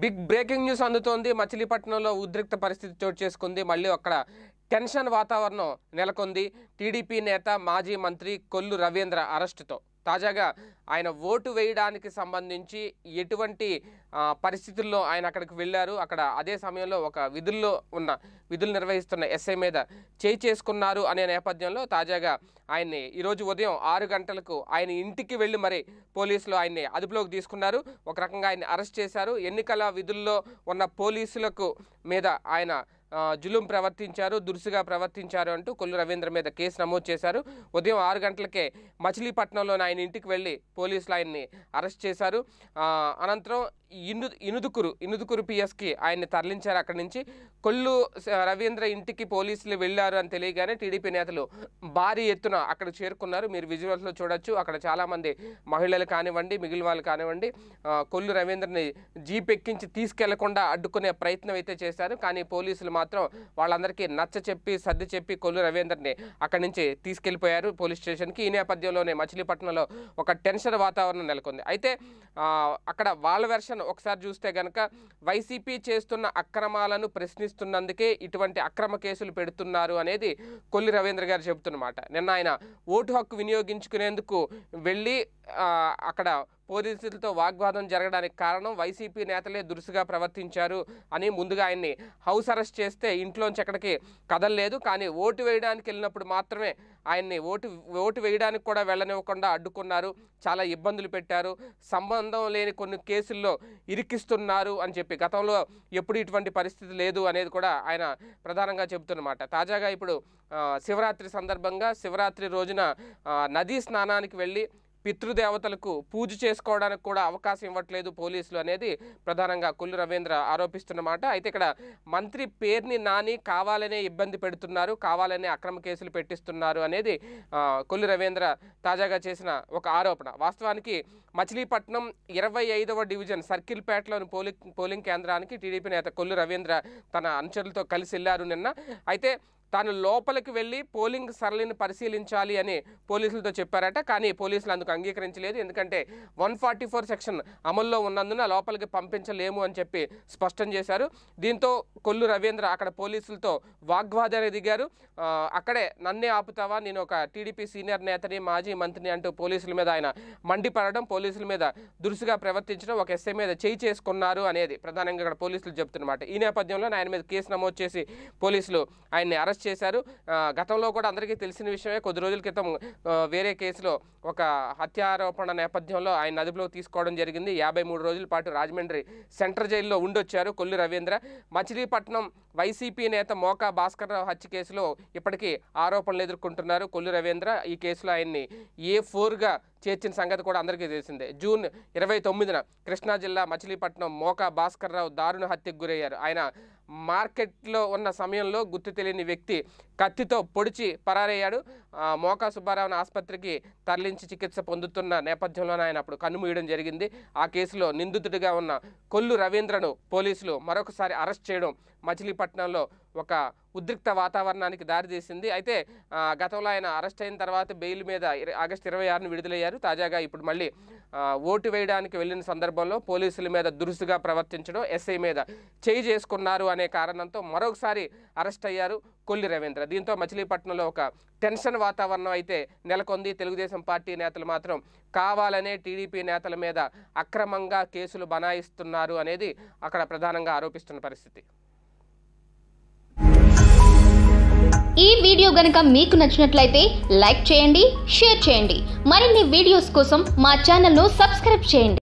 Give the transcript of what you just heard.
big breaking news అందుతోంది మచిలీపట్నంలో ఉద్రిక్త పరిస్థితి చోటు చేసుకుంది మళ్ళీ అక్కడ టెన్షన్ వాతావరణం నెలకొంది టీడీపీ నేత మాజీ మంత్రి కొల్లు రవీంద్ర అరెస్టుతో తాజాగా ఆయన ఓటు వేయడానికి సంబంధించి ఎటువంటి ఆ, పరిస్థితుల్లో ఆయన అక్కడికి వెళ్ళారు అక్కడ అదే సమయంలో ఒక విధుల్లో ఉన్న విధులు నిర్వహిస్తున్న ఎస్ఐ మీద చేయి చేసుకున్నారు అనే నేపథ్యంలో తాజాగా ఆయన్ని ఈరోజు ఉదయం ఆరు గంటలకు ఆయన ఇంటికి వెళ్ళి మరి పోలీసులు ఆయన్ని అదుపులోకి తీసుకున్నారు ఒక రకంగా ఆయన్ని అరెస్ట్ చేశారు ఎన్నికల విధుల్లో ఉన్న పోలీసులకు మీద ఆయన ఆ, జులుం ప్రవర్తించారు దురుసుగా ప్రవర్తించారు అంటూ కొల్లు రవీంద్ర మీద కేసు నమోదు చేశారు ఉదయం ఆరు గంటలకే మచిలీపట్నంలోని ఆయన ఇంటికి వెళ్ళి పోలీసులు ఆయన్ని అరెస్ట్ చేశారు ఆ, అనంతరం ఇను ఇనుదుకురు ఇనుదుకురు పిఎస్కి ఆయన్ని తరలించారు అక్కడి నుంచి కొల్లు స- రవీంద్ర ఇంటికి పోలీసులు వెళ్ళారు అని తెలియగానే టీడీపీ నేతలు భారీ ఎత్తున అక్కడ చేరుకున్నారు మీరు విజువల్స్లో చూడొచ్చు అక్కడ చాలామంది మహిళలు కానివ్వండి మిగిలిన వాళ్ళు కానివ్వండి ఆ, కొల్లు రవీంద్రని జీప్ ఎక్కించి తీసుకెళ్లకుండా అడ్డుకునే ప్రయత్నం అయితే చేశారు కానీ పోలీసులు మాత్రం వాళ్ళందరికీ నచ్చ చెప్పి సర్ది చెప్పి కొల్లు రవీంద్రని అక్కడి నుంచి తీసుకెళ్లిపోయారు పోలీస్ స్టేషన్కి ఈ నేపథ్యంలోనే మచిలీపట్నంలో ఒక టెన్షన్ వాతావరణం నెలకొంది అయితే ఆ, అక్కడ వాళ్ళ వెర్షన్ ఒకసారి చూస్తే గనక వైసీపీ చేస్తున్న అక్రమాలను ప్రశ్నిస్తున్నందుకే ఇటువంటి అక్రమ కేసులు పెడుతున్నారు అనేది కొల్లి రవీంద్ర గారు చెబుతున్నమాట నిన్న ఆయన ఓటు హక్కు వినియోగించుకునేందుకు వెళ్ళి ఆ, అక్కడ పోలీసులతో వాగ్వాదం జరగడానికి కారణం వైసీపీ నేతలే దురుసుగా ప్రవర్తించారు అని ముందుగా ఆయన్ని హౌస్ అరెస్ట్ చేస్తే ఇంట్లోంచి ఎక్కడికి కదలలేదు కానీ ఓటు వేయడానికి వెళ్ళినప్పుడు మాత్రమే ఆయన్ని ఓటు ఓటు వేయడానికి కూడా వెళ్ళనివ్వకుండా అడ్డుకున్నారు చాలా ఇబ్బందులు పెట్టారు సంబంధం లేని కొన్ని కేసుల్లో ఇరికిస్తున్నారు అని చెప్పి గతంలో ఎప్పుడు ఇటువంటి పరిస్థితి లేదు అనేది కూడా ఆయన ప్రధానంగా చెబుతున్నమాట తాజాగా ఇప్పుడు ఆ, శివరాత్రి సందర్భంగా శివరాత్రి రోజున ఆ, నదీ స్నానానికి వెళ్ళి పితృదేవతలకు పూజ చేసుకోవడానికి కూడా అవకాశం ఇవ్వట్లేదు పోలీసులు అనేది ప్రధానంగా కొల్లు రవీంద్ర ఆరోపిస్తున్నమాట అయితే ఇక్కడ మంత్రి పేరుని నాని కావాలనే ఇబ్బంది పెడుతున్నారు కావాలనే అక్రమ కేసులు పెట్టిస్తున్నారు అనేది ఆ, కొల్లు రవీంద్ర తాజాగా చేసిన ఒక ఆరోపణ వాస్తవానికి మచిలీపట్నం ఇరవై ఐదవ డివిజన్ సర్కిల్పేటలోని పోలింగ్ పోలింగ్ కేంద్రానికి టీడీపీ నేత కొల్లు రవీంద్ర తన అనుచరులతో కలిసి వెళ్ళారు నిన్న అయితే తాను లోపలికి వెళ్ళి పోలింగ్ సరళిని పరిశీలించాలి అని పోలీసులతో చెప్పారట కానీ పోలీసులు అందుకు అంగీకరించలేదు ఎందుకంటే వన్ ఫార్టీ ఫోర్ సెక్షన్ అమల్లో ఉన్నందున లోపలికి పంపించలేము అని చెప్పి స్పష్టం చేశారు దీంతో కొల్లు రవీంద్ర అక్కడ పోలీసులతో వాగ్వాదానికి దిగారు ఆ, అక్కడే నన్నే ఆపుతావా నేను ఒక టీడీపీ సీనియర్ నేతని మాజీ మంత్రిని అంటూ పోలీసుల మీద ఆయన మండిపడడం పోలీసుల మీద దురుసుగా ప్రవర్తించడం ఒక ఎస్ఐ మీద చేయి చేసుకున్నారు అనేది ప్రధానంగా ఇక్కడ పోలీసులు చెప్తున్నమాట ఈ నేపథ్యంలో ఆయన మీద కేసు నమోదు చేసి పోలీసులు ఆయన్ని అరెస్ట్ చేశారు ఆ, గతంలో కూడా అందరికీ తెలిసిన విషయమే కొద్ది రోజుల క్రితం ఆ, వేరే కేసులో ఒక హత్యారోపణ నేపథ్యంలో ఆయన అదుపులోకి తీసుకోవడం జరిగింది యాభై మూడు రోజుల పాటు రాజమండ్రి సెంట్రల్ జైల్లో ఉండొచ్చారు కొల్లు రవీంద్ర మచిలీపట్నం వైసీపీ నేత మోకా భాస్కర్రావు హత్య కేసులో ఇప్పటికీ ఆరోపణలు ఎదుర్కొంటున్నారు కొల్లు రవీంద్ర ఈ కేసులో ఆయన్ని ఏ ఫోర్గా చేర్చిన సంగతి కూడా అందరికీ తెలిసిందే జూన్ ఇరవై తొమ్మిదిన కృష్ణా జిల్లా మచిలీపట్నం మోకా భాస్కర్రావు దారుణ హత్యకు గురయ్యారు ఆయన మార్కెట్లో ఉన్న సమయంలో గుర్తు తెలియని వ్యక్తి కత్తితో పొడిచి పరారయ్యాడు ఆ, మోకా సుబ్బారావుని ఆసుపత్రికి తరలించి చికిత్స పొందుతున్న నేపథ్యంలోనే ఆయన అప్పుడు కన్నుమూయడం జరిగింది ఆ కేసులో నిందితుడిగా ఉన్న కొల్లు రవీంద్రను పోలీసులు మరొకసారి అరెస్ట్ చేయడం మచిలీపట్నంలో ఒక ఉద్రిక్త వాతావరణానికి దారితీసింది అయితే ఆ, గతంలో ఆయన అరెస్ట్ అయిన తర్వాత బెయిల్ మీద ఇర- ఆగస్టు ఇరవై ఆరున విడుదలయ్యారు తాజాగా ఇప్పుడు మళ్ళీ ఆ, ఓటు వేయడానికి వెళ్ళిన సందర్భంలో పోలీసుల మీద దురుసుగా ప్రవర్తించడం ఎస్ఐ మీద చేయి చేసుకున్నారు అనే కారణంతో మరొకసారి అరెస్ట్ అయ్యారు కొల్లి రవీంద్ర దీంతో మచిలీపట్నంలో ఒక టెన్షన్ వాతావరణం అయితే నెలకొంది తెలుగుదేశం పార్టీ నేతలు మాత్రం కావాలనే టీడీపీ నేతల మీద అక్రమంగా కేసులు బనాయిస్తున్నారు అనేది అక్కడ ప్రధానంగా ఆరోపిస్తున్న పరిస్థితి ఈ వీడియో గనుక మీకు నచ్చినట్లయితే లైక్ చేయండి షేర్ చేయండి మరిన్ని వీడియోస్ కోసం మా ఛానల్ను సబ్స్క్రైబ్ చేయండి